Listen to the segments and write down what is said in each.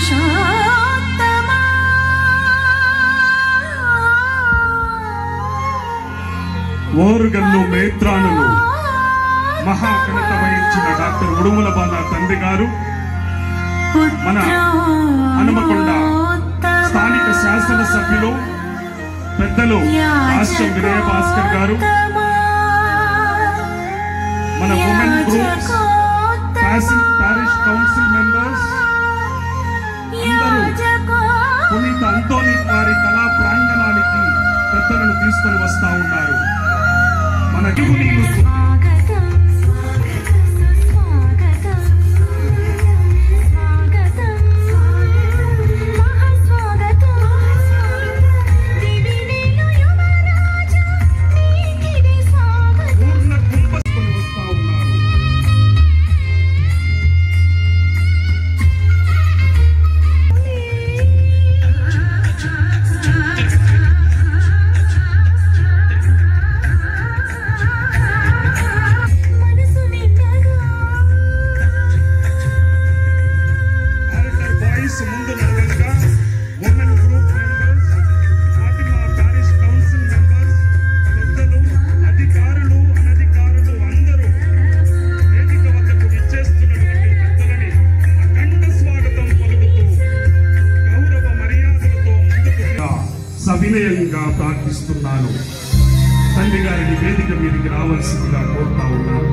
పురుషోత్తమా ఓరుగల్లు మేత్రానులు మహాఘనత వహించిన డాక్టర్ ఉడుముల బాల తండ్రి గారు మన హనుమకొండ స్థానిక శాసనసభ్యులు పెద్దలు రాష్ట్ర వినయ భాస్కర్ గారు మన women groups passive parish council members అందరూ పునీత అంతోని వారి కళా ప్రాంగణానికి పెద్దలను తీసుకొని వస్తా ఉన్నారు మన దిగునీలు స్వాగతం స్వాగతం స్వాగతం మహాస్వాగతం దివినేలు యువరాజా నీకిది స్వాగతం పూర్ణ కుంభస్థులు వస్తా ఉన్నారు మనసు నిండగా ఆల్టర్ బాయ్స్ ముందు నడగలుగా women group members Fatima parish council members పెద్దలు అధికారులు అనధికారులు అందరూ వేదిక వద్దకు విచ్చేస్తున్నటువంటి పెద్దలని అఖండ స్వాగతం పలుకుతూ గౌరవ మర్యాదలతో ముందుకు సవినయంగా ప్రార్థిస్తున్నాను తండ్రి గారిని వేదిక మీదకి రావాల్సిందిగా కోరుతా ఉన్నాను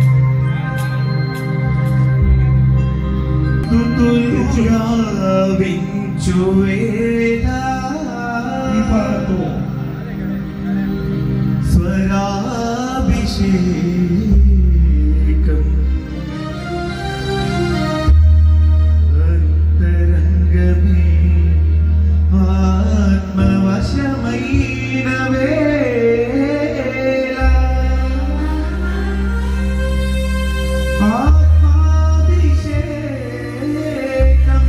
దీపాలతో స్వరాభిషేకం అంతరంగమే ఆత్మవశమైన వేళ ఆత్మాభిషేకం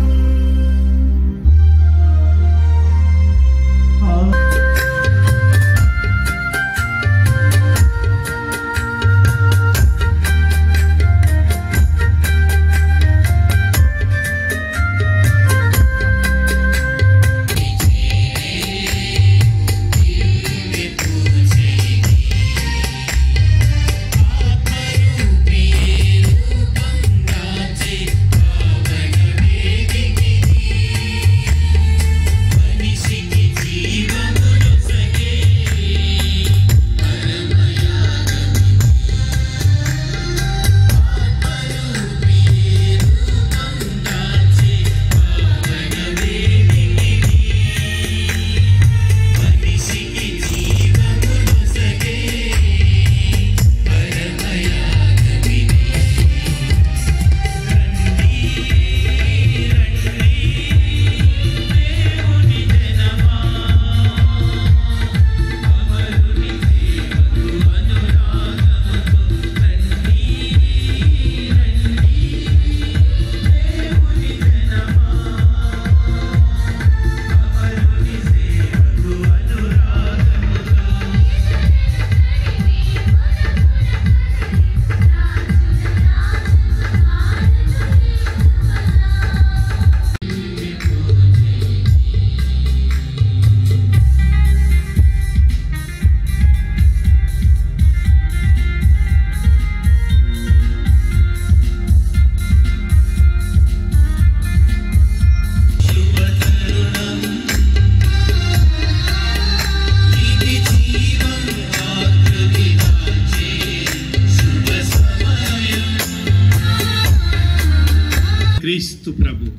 క్రీస్తు ప్రభు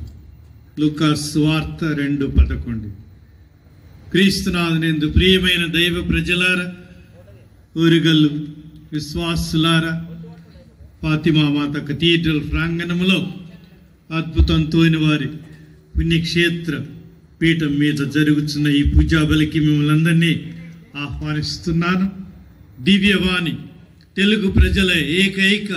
లుకాస్ సువార్త రెండు పదకొండు క్రీస్తునాథునందు ప్రియమైన దైవ ప్రజలారా ఊరిగల్లు విశ్వాసులారా ఫాతిమా మాత కథీడ్రల్ ప్రాంగణములో అద్భుతంతోని వారి పుణ్యక్షేత్ర పీఠం మీద జరుగుతున్న ఈ పూజా బలికి మిమ్మల్ని అందరినీ ఆహ్వానిస్తున్నాను దివ్యవాణి తెలుగు ప్రజల ఏకైక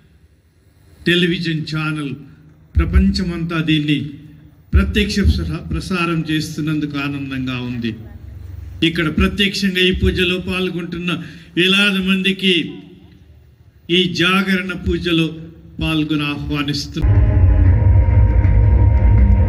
టెలివిజన్ ఛానల్ ప్రపంచమంతా దీన్ని ప్రత్యక్ష ప్రసా- ప్రసారం చేస్తున్నందుకు ఆనందంగా ఉంది ఇక్కడ ప్రత్యక్షంగా ఈ పూజలో పాల్గొంటున్న వేలాది మందికి ఈ జాగరణ పూజలో పాల్గొని ఆహ్వానిస్తున్నారు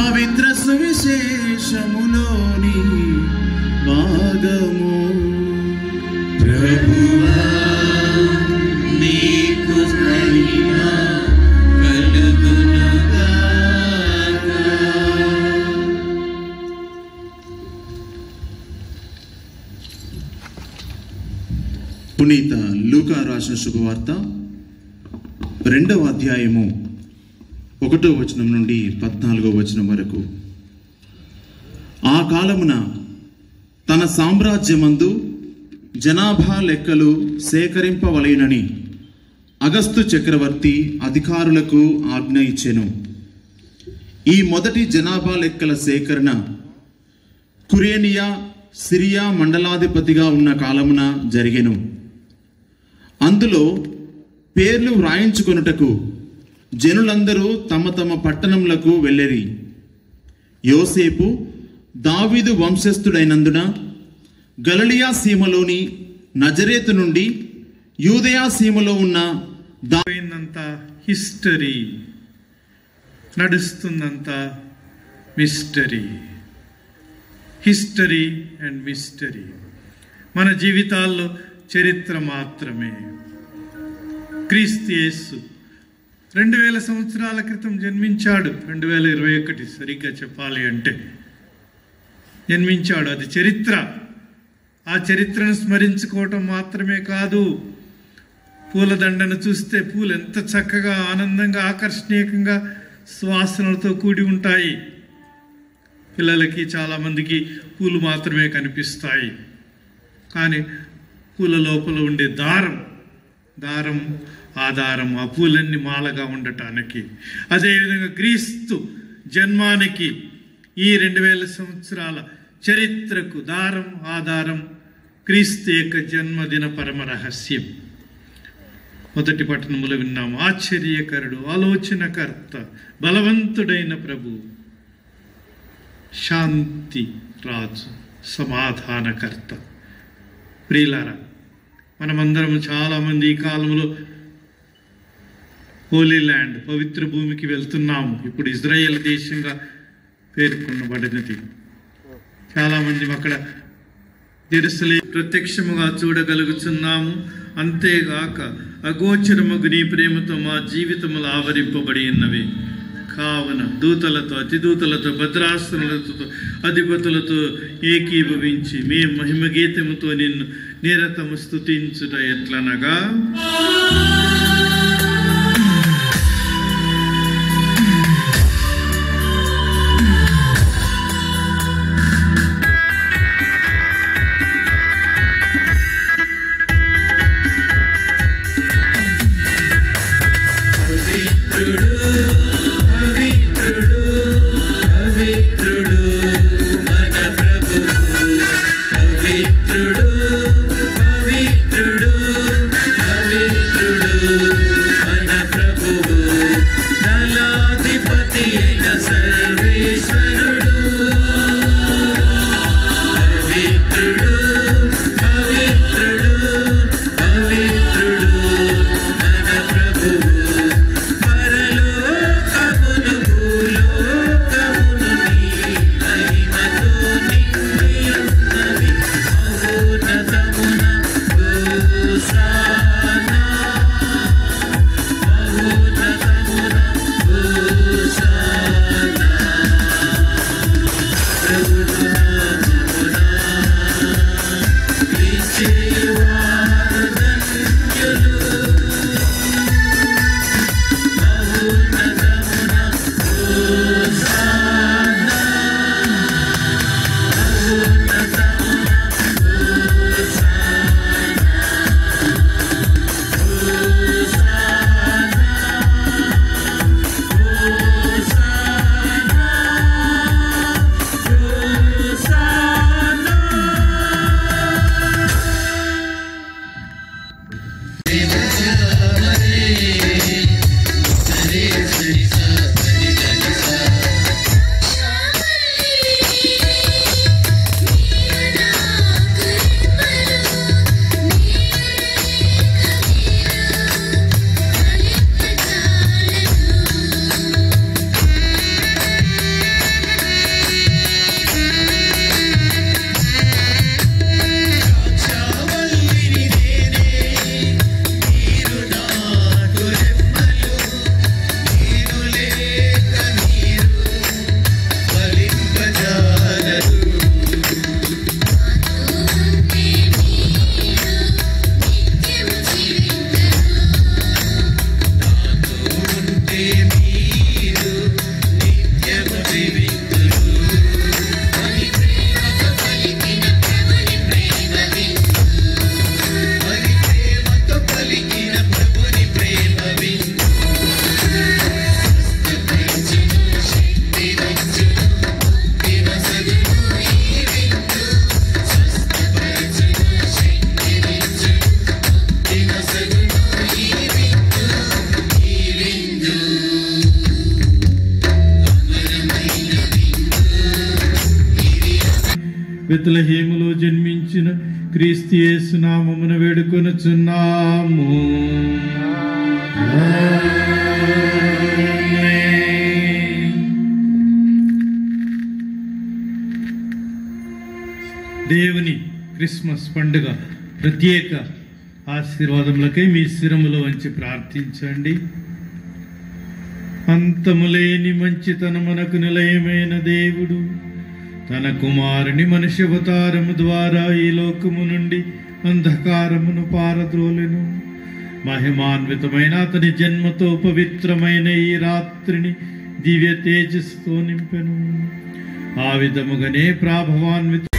పవిత్ర సువిశేషములోని భాగము ప్రభువా నీకు మహిమ కలుగునుగాక. పునీత లూకా రాసిన శుభవార్త రెండవ అధ్యాయము ఒకటో వచనం నుండి పద్నాలుగో వచనం వరకు ఆ కాలమున తన సామ్రాజ్యమందు జనాభా లెక్కలు సేకరింపవలెనని అగస్తు చక్రవర్తి అధికారులకు ఆజ్ఞ ఇచ్చెను ఈ మొదటి జనాభా లెక్కల సేకరణ కురేనియా సిరియా మండలాధిపతిగా ఉన్న కాలమున జరిగెను అందులో పేర్లు వ్రాయించుకొనుటకు జనులందరూ తమ తమ పట్టణములకు వెళ్ళిరి యోసేపు దావీదు వంశస్థుడైనందున గలలియా సీమలోని నజరేతు నుండి యూదయా సీమలో ఉన్న దా పోయిందంత హిస్టరీ నడుస్తుందంత మిస్టరీ హిస్టరీ అండ్ మిస్టరీ మన జీవితాల్లో చరిత్ర మాత్రమే క్రీస్తు యేసు రెండు వేల సంవత్సరాల క్రితం జన్మించాడు రెండు వేల ఇరవై ఒకటి సరిగ్గా చెప్పాలి అంటే జన్మించాడు అది చరిత్ర ఆ చరిత్రను స్మరించుకోవటం మాత్రమే కాదు పూలదండను చూస్తే పూలు ఎంత చక్కగా ఆనందంగా ఆకర్షణీయంగా సువాసనలతో కూడి ఉంటాయి పిల్లలకి చాలామందికి పూలు మాత్రమే కనిపిస్తాయి కానీ పూల లోపల ఉండే దారం దారం ఆధారం ఆ పూలన్నీ మాలగా ఉండటానికి అదేవిధంగా క్రీస్తు జన్మానికి ఈ రెండు వేల సంవత్సరాల చరిత్రకు దారం ఆధారం క్రీస్తు యొక్క జన్మదిన పరమ రహస్యం మొదటి పట్టణములో విన్నాము ఆశ్చర్యకరుడు ఆలోచనకర్త బలవంతుడైన ప్రభు శాంతి రాజు సమాధానకర్త ప్రియులారా మనమందరం చాలామంది ఈ కాలంలో హోలీ ల్యాండ్ పవిత్ర భూమికి వెళ్తున్నాము ఇప్పుడు ఇజ్రాయెల్ దేశంగా పేర్కొనబడినది చాలామంది అక్కడ జెరూసలే ప్రత్యక్షముగా చూడగలుగుతున్నాము అంతేగాక అగోచరమగు నీ ప్రేమతో మా జీవితములు ఆవరింపబడి ఉన్నవి కావున దూతలతో అతిదూతలతో భద్రాసనులతో అధిపతులతో ఏకీభవించి మీ మహిమ గీతముతో నిన్ను నిరతము స్థుతించుట ఎట్లనగా పవిత్రుడు పవిత్రుడు పవిత్రుడు బెత్లహేములో జన్మించిన క్రీస్తు యేసు నామమున వేడుకొనుచున్నాము దేవుని క్రిస్మస్ పండుగ ప్రత్యేక ఆశీర్వాదములకై మీ శిరములో వంచి ప్రార్థించండి అంతములేని మంచితనమునకు నిలయమైన దేవుడు తన కుమారుని మనిషి అవతారము ద్వారా ఈ లోకము నుండి అంధకారమును పారద్రోలెను మహిమాన్వితమైన అతని జన్మతో పవిత్రమైన ఈ రాత్రిని దివ్య తేజస్సుతో నింపెను ఆ విధముగానే ప్రాభవాన్విత